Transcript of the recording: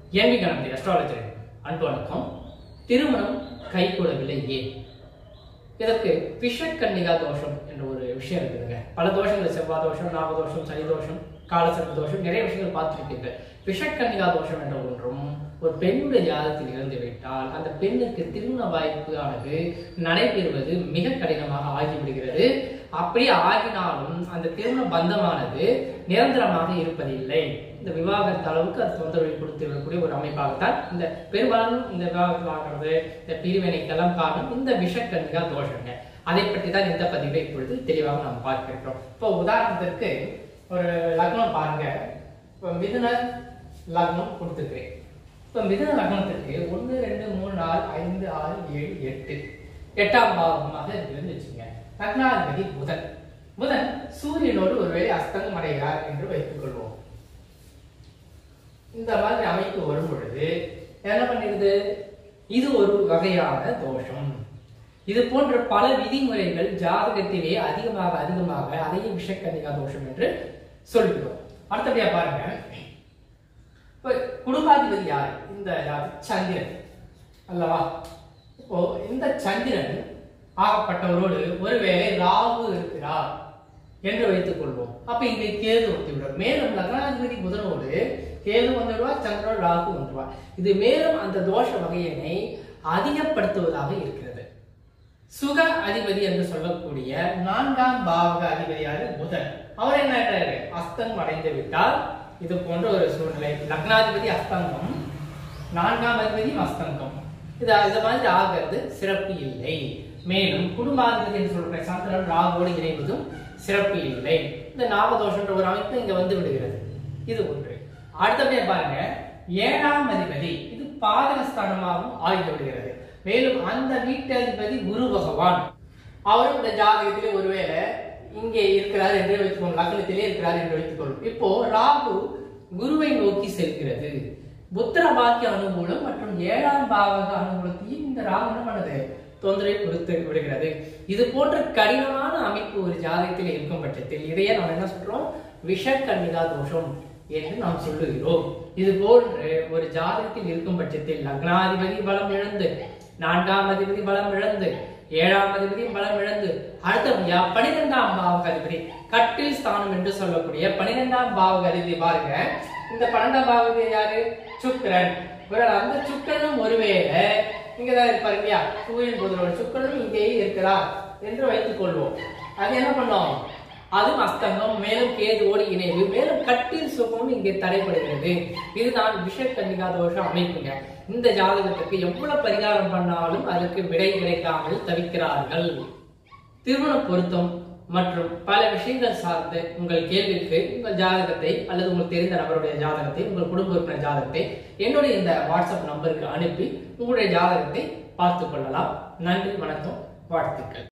Amy Ganapathi astrologer அன்பு வணக்கம் திருமணம் கைகூடவில்லை ஏன் இதற்கு விஷக்கன்னிகா தோஷம் என்ற ஒரு விஷயம் இருக்குதுங்க பல தோஷங்கள் செவ்வாய் தோஷம் நாக தோஷம் சனி தோஷம் காலசர்ப்ப தோஷம் நிறைய விஷயங்கள் பார்த்துருக்கீங்க விஷக்கன்னிகா தோஷம் என்ற ஒன்றும் ஒரு பெண்ணுடைய ஜாதகத்தில் இருந்து விட்டால் அந்த பெண்ணுக்கு திருமண வாய்ப்பு ஆனது நடைபெறுவது மிக கடினமாக ஆகிவிடுகிறது அப்படி ஆகினாலும் அந்த திருமண பந்தமானது நிரந்தரமாக இருப்பதில்லை இந்த விவாகரத்து அளவுக்கு அது தொந்தரவை கொடுத்து விடக்கூடிய ஒரு அமைப்பாகத்தான் இந்த பெரும்பாலும் இந்த விவாகரத்து ஆகிறது இந்த பிரிவினைக்கெல்லாம் காரணம் இந்த விஷக்கன்னிகா தோஷங்க அதை பற்றி தான் இந்த பதிவை இப்பொழுது தெளிவாக நாம் பார்க்க இருக்கிறோம் இப்போ உதாரணத்திற்கு ஒரு லக்னம் பாருங்க இப்போ மிதுன லக்னம் கொடுத்துருக்கிறேன் இப்போ மிதுன லக்னத்துக்கு ஒன்று ரெண்டு மூணு நாலு ஐந்து ஆறு ஏழு எட்டு எட்டாம் பாவமாக இருக்குதுன்னு வச்சுங்க லக்னாதிபதி புதன் புதன் சூரியனோடு ஒருவேளை அஸ்தங்கம் அடைகிறார் என்று வைத்துக் கொள்வோம் இந்த மாதிரி அமைப்பு வரும் பொழுது என்ன பண்ணிடுது இது ஒரு வகையான தோஷம் இது போன்ற பல விதிமுறைகள் ஜாதகத்திலே அதிகமாக அதிகமாக அதையே விஷக்கன்னிகா தோஷம் என்று சொல்கிறோம் அடுத்தபடியா பாருங்க இப்ப குடும்பாதிபதி யார் இந்த ஜாதி சந்திரன் அல்லவா இப்போ இந்த சந்திரன் ஆகப்பட்டவரோடு ஒருவேளை ராகு இருக்கிறார் என்று வைத்துக் கொள்வோம் அப்ப இங்கே கேது வந்துவிடும் மேலும் லக்னாதிபதி புதனோடு கேது வந்துடுவார் சந்திரன் ராகு வந்துடுவார் இது மேலும் அந்த தோஷ வகையினை அதிகப்படுத்துவதாக இருக்கிறது சுக அதிபதி என்று சொல்லக்கூடிய நான்காம் பாவக அதிபதியாரு புதன் அவர் என்ன ஆயிட்டாரு? அஸ்தங்கம் அடைந்து விட்டால் இது போன்ற ஒரு சூழ்நிலை லக்னாதிபதி அஸ்தங்கம் நான்காம் அதிபதி அஸ்தங்கம் இது இது மாதிரி ஆகிறது சிறப்பு இல்லை மேலும் குடும்பாதிபதி என்று சொல்ற சந்திரன் ராகுவோடு இணைவதும் சிறப்பு இல்லை இந்த நாகதோஷன்ற ஒரு அமைப்பு இங்க வந்து விடுகிறது இது ஒன்று அடுத்தபடியா பாருங்க ஏழாம் அதிபதி இது பாதகஸ்தானமாகவும் ஆகி விடுகிறது மேலும் அந்த வீட்டதிபதி குரு பகவான் அவரும் இந்த ஜாதகத்திலே ஒருவேளை இங்கே இருக்கிறார் என்று வைத்துக்கொள்ளும் லக்னத்திலே இருக்கிறார் என்று வைத்துக்கொள்ளும் இப்போ ராகு குருவை நோக்கி செல்கிறது புத்திர பாக்கிய அனுகூலம் மற்றும் ஏழாம் பாவக அனுகூலத்தையும் இந்த ராகு என்ன பண்ணுது தொந்தரவை கொடுத்து விடுகிறது இது போன்ற கடினமான அமைப்பு ஒரு ஜாதகத்தில் இருக்கும் பட்சத்தில் இதையே நாம் என்ன சொல்றோம் விஷக்கன்னிகா தோஷம் என்று நாம் சொல்லுகிறோம் இது போன்று ஒரு ஜாதகத்தில் இருக்கும் பட்சத்தில் லக்னாதிபதி பலம் இழந்து நான்காம் அதிபதி பலம் இழந்து ஏழாம் அதிபதி பலம் இழந்து அடுத்தபடியா பனிரெண்டாம் பாவக அதிபதி கட்டில் ஸ்தானம் என்று சொல்லக்கூடிய பனிரெண்டாம் பாவக அதிபதி பாருங்க இந்த பன்னெண்டாம் பாவக யாரு சுக்கிரன் இவரால் அந்த சுக்கிரனும் ஒருவேளை இங்கதான் இருப்பாரு இல்லையா சூரியன் புதனோட சுக்கிரனும் இங்கேயே இருக்கிறார் என்று வைத்துக் கொள்வோம் அது என்ன பண்ணோம் அதுவும் அஸ்தங்கம் மேலும் கேதுவோடு இணைவு மேலும் கட்டில் சுகமும் இங்கே தடைபடுகிறது இதுதான் விஷக்கன்னிகா தோஷம் அமைப்புங்க இந்த ஜாதகத்துக்கு எவ்வளவு பரிகாரம் பண்ணாலும் அதற்கு விடை கிடைக்காமல் தவிக்கிறார்கள் திருமண பொருத்தம் மற்றும் பல விஷயங்கள் சார்ந்து உங்கள் கேள்விக்கு உங்கள் ஜாதகத்தை அல்லது உங்களுக்கு தெரிந்த நபருடைய ஜாதகத்தை உங்கள் குடும்ப உறுப்பினர் ஜாதகத்தை என்னுடைய இந்த வாட்ஸ்அப் நம்பருக்கு அனுப்பி உங்களுடைய ஜாதகத்தை பார்த்துக் கொள்ளலாம் நன்றி வணக்கம் வாழ்த்துக்கள்